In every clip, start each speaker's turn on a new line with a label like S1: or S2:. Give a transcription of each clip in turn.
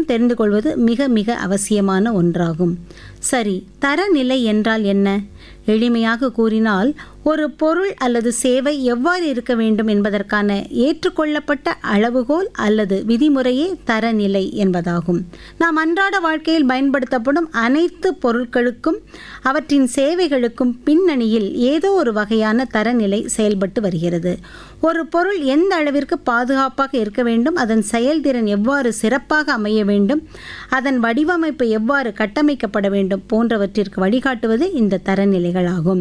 S1: தெரிந்து கொள்வது மிக மிக அவசியமான ஒன்றாகும் சரி தரநிலை என்றால் என்ன எளிமையாக கூறினால் ஒரு பொருள் அல்லது சேவை எவ்வாறு இருக்க வேண்டும் என்பதற்கான ஏற்றுக்கொள்ளப்பட்ட அளவுகோல் அல்லது விதிமுறையே தரநிலை என்பதாகும் நாம் அன்றாட வாழ்க்கையில் பயன்படுத்தப்படும் அனைத்து பொருட்களுக்கும் அவற்றின் சேவைகளுக்கும் பின்னணியில் ஏதோ ஒரு வகையான தரநிலை செயல்பட்டு வருகிறது ஒரு பொருள் எந்த அளவிற்கு பாதுகாப்பாக இருக்க வேண்டும் அதன் செயல்திறன் எவ்வாறு சிறப்பாக அமைய வேண்டும் அதன் வடிவமைப்பு எவ்வாறு கட்டமைக்கப்பட வேண்டும் போன்றவற்றிற்கு வழிகாட்டுவது இந்த தரநிலைகளாகும்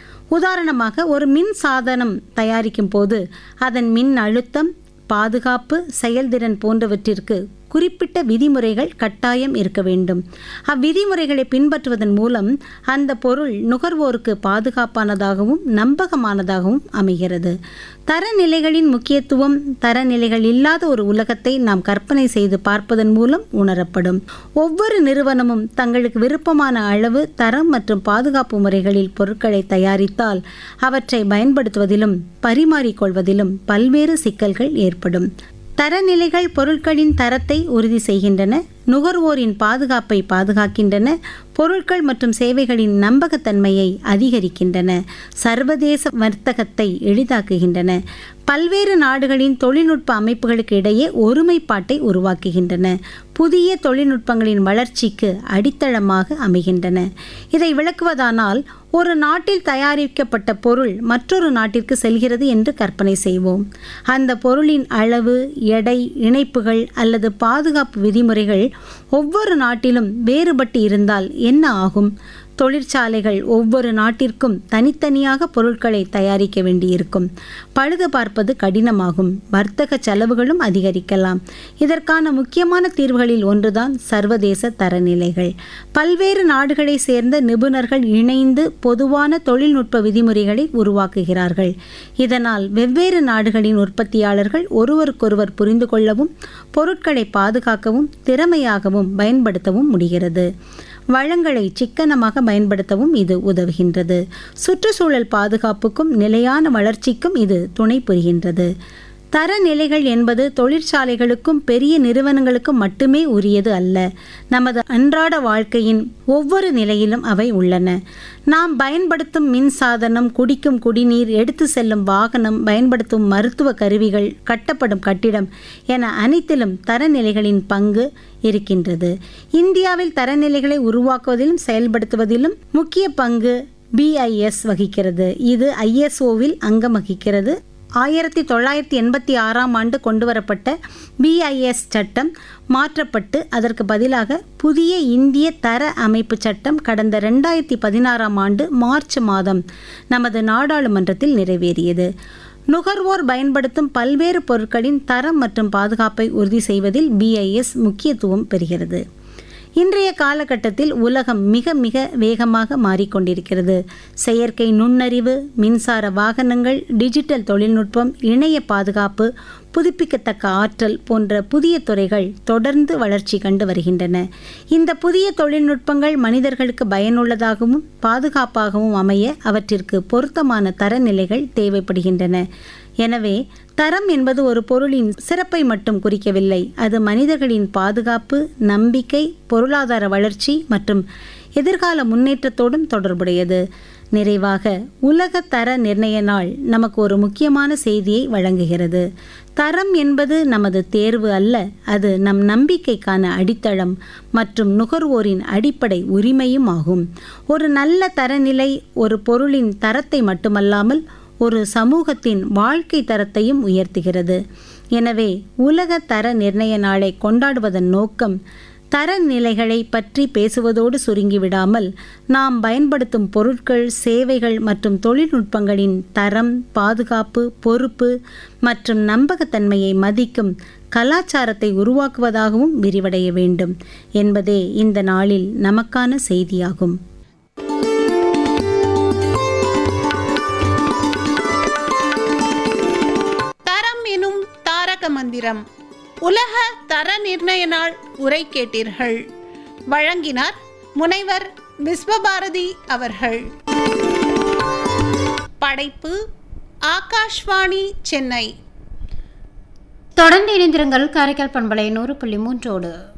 S1: உதாரணமாக ஒரு மின் சாதனம் தயாரிக்கும் போது அதன் மின் அழுத்தம் பாதுகாப்பு செயல்திறன் போன்றவற்றிற்கு குறிப்பிட்ட விதிமுறைகள் கட்டாயம் இருக்க வேண்டும் அவ்விதிமுறைகளை பின்பற்றுவதன் மூலம் அந்த பொருள் நுகர்வோருக்கு பாதுகாப்பானதாகவும் நம்பகமானதாகவும் அமைகிறது தரநிலைகளின் முக்கியத்துவம் தரநிலைகள் இல்லாத ஒரு உலகத்தை நாம் கற்பனை செய்து பார்ப்பதன் மூலம் உணரப்படும் ஒவ்வொரு நிறுவனமும் தங்களுக்கு விருப்பமான அளவு தரம் மற்றும் பாதுகாப்பு முறைகளில் பொருட்களை தயாரித்தால் அவற்றை பயன்படுத்துவதிலும் பரிமாறிக்கொள்வதிலும் பல்வேறு சிக்கல்கள் ஏற்படும் தரநிலைகள் பொருட்களின் தரத்தை உறுதி செய்கின்றன நுகர்வோரின் பாதுகாப்பை பாதுகாக்கின்றன பொருட்கள் மற்றும் சேவைகளின் நம்பகத்தன்மையை அதிகரிக்கின்றன சர்வதேச வர்த்தகத்தை எளிதாக்குகின்றன பல்வேறு நாடுகளின் தொழில்நுட்ப அமைப்புகளுக்கு இடையே ஒருமைப்பாட்டை உருவாக்குகின்றன புதிய தொழில்நுட்பங்களின் வளர்ச்சிக்கு அடித்தளமாக அமைகின்றன இதை விளக்குவதானால் ஒரு நாட்டில் தயாரிக்கப்பட்ட பொருள் மற்றொரு நாட்டிற்கு செல்கிறது என்று கற்பனை செய்வோம் அந்த பொருளின் அளவு எடை இணைப்புகள் அல்லது பாதுகாப்பு விதிமுறைகள் ஒவ்வொரு நாட்டிலும் வேறுபட்டு இருந்தால் என்ன ஆகும் தொழிற்சாலைகள் ஒவ்வொரு நாட்டிற்கும் தனித்தனியாக பொருட்களை தயாரிக்க வேண்டியிருக்கும் பழுது பார்ப்பது கடினமாகும் வர்த்தக செலவுகளும் அதிகரிக்கலாம் இதற்கான முக்கியமான தீர்வுகளில் ஒன்றுதான் சர்வதேச தரநிலைகள் பல்வேறு நாடுகளை சேர்ந்த நிபுணர்கள் இணைந்து பொதுவான தொழில்நுட்ப விதிமுறைகளை உருவாக்குகிறார்கள் இதனால் வெவ்வேறு நாடுகளின் உற்பத்தியாளர்கள் ஒருவருக்கொருவர் புரிந்து கொள்ளவும் பொருட்களை பாதுகாக்கவும் திறமையாகவும் பயன்படுத்தவும் முடிகிறது வளங்களை சிக்கனமாக பயன்படுத்தவும் இது உதவுகின்றது சுற்றுச்சூழல் பாதுகாப்புக்கும் நிலையான வளர்ச்சிக்கும் இது துணை புரிகின்றது தரநிலைகள் என்பது தொழிற்சாலைகளுக்கும் பெரிய நிறுவனங்களுக்கும் மட்டுமே உரியது அல்ல நமது அன்றாட வாழ்க்கையின் ஒவ்வொரு நிலையிலும் அவை உள்ளன நாம் பயன்படுத்தும் மின் சாதனம் குடிக்கும் குடிநீர் எடுத்து செல்லும் வாகனம் பயன்படுத்தும் மருத்துவ கருவிகள் கட்டப்படும் கட்டிடம் என அனைத்திலும் தரநிலைகளின் பங்கு இருக்கின்றது இந்தியாவில் தரநிலைகளை உருவாக்குவதிலும் செயல்படுத்துவதிலும் முக்கிய பங்கு பிஐஎஸ் வகிக்கிறது இது ஐஎஸ்ஓவில் அங்கம் வகிக்கிறது ஆயிரத்தி தொள்ளாயிரத்தி எண்பத்தி ஆறாம் ஆண்டு கொண்டுவரப்பட்ட பிஐஎஸ் சட்டம் மாற்றப்பட்டு அதற்கு பதிலாக புதிய இந்திய தர அமைப்பு சட்டம் கடந்த ரெண்டாயிரத்தி பதினாறாம் ஆண்டு மார்ச் மாதம் நமது நாடாளுமன்றத்தில் நிறைவேறியது நுகர்வோர் பயன்படுத்தும் பல்வேறு பொருட்களின் தரம் மற்றும் பாதுகாப்பை உறுதி செய்வதில் பிஐஎஸ் முக்கியத்துவம் பெறுகிறது இன்றைய காலகட்டத்தில் உலகம் மிக மிக வேகமாக மாறிக்கொண்டிருக்கிறது செயற்கை நுண்ணறிவு மின்சார வாகனங்கள் டிஜிட்டல் தொழில்நுட்பம் இணைய பாதுகாப்பு புதுப்பிக்கத்தக்க ஆற்றல் போன்ற புதிய துறைகள் தொடர்ந்து வளர்ச்சி கண்டு வருகின்றன இந்த புதிய தொழில்நுட்பங்கள் மனிதர்களுக்கு பயனுள்ளதாகவும் பாதுகாப்பாகவும் அமைய அவற்றிற்கு பொருத்தமான தரநிலைகள் தேவைப்படுகின்றன எனவே தரம் என்பது ஒரு பொருளின் சிறப்பை மட்டும் குறிக்கவில்லை அது மனிதர்களின் பாதுகாப்பு நம்பிக்கை பொருளாதார வளர்ச்சி மற்றும் எதிர்கால முன்னேற்றத்தோடும் தொடர்புடையது நிறைவாக உலக தர நிர்ணய நாள் நமக்கு ஒரு முக்கியமான செய்தியை வழங்குகிறது தரம் என்பது நமது தேர்வு அல்ல அது நம் நம்பிக்கைக்கான அடித்தளம் மற்றும் நுகர்வோரின் அடிப்படை உரிமையும் ஆகும் ஒரு நல்ல தரநிலை ஒரு பொருளின் தரத்தை மட்டுமல்லாமல் ஒரு சமூகத்தின் வாழ்க்கை தரத்தையும் உயர்த்துகிறது எனவே உலக தர நிர்ணய நாளை கொண்டாடுவதன் நோக்கம் தரநிலைகளை பற்றி பேசுவதோடு சுருங்கிவிடாமல் நாம் பயன்படுத்தும் பொருட்கள் சேவைகள் மற்றும் தொழில்நுட்பங்களின் தரம் பாதுகாப்பு பொறுப்பு மற்றும் நம்பகத்தன்மையை மதிக்கும் கலாச்சாரத்தை உருவாக்குவதாகவும் விரிவடைய வேண்டும் என்பதே இந்த நாளில் நமக்கான செய்தியாகும்
S2: தரம் எனும் தாரக மந்திரம் உலக தர நிர்ணய நாள் உரை கேட்டீர்கள் வழங்கினார் முனைவர் விஸ்வபாரதி அவர்கள் படைப்பு ஆகாஷ்வாணி சென்னை
S3: தொடர்ந்து இணைந்திருங்கள் காரைக்கால் பண்பலை நூறு புள்ளி மூன்றோடு